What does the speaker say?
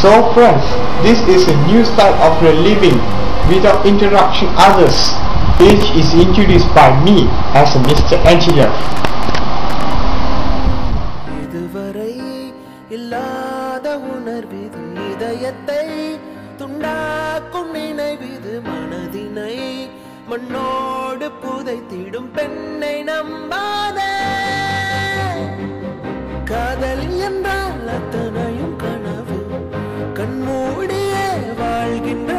So friends, this is a new style of living without interrupting others, which is introduced by me as a Mr. Engineer. இதுவரை இல்லாத உணர்விது இதயத்தை துண்டாக்கும் நினைவிது மனதினை மண்ணோடு புதைத்திடும் பெண்ணை நம்பாதே காதல் என்றால் அத்தனையும் கனவு கண்மூடியே வாழ்கின்ற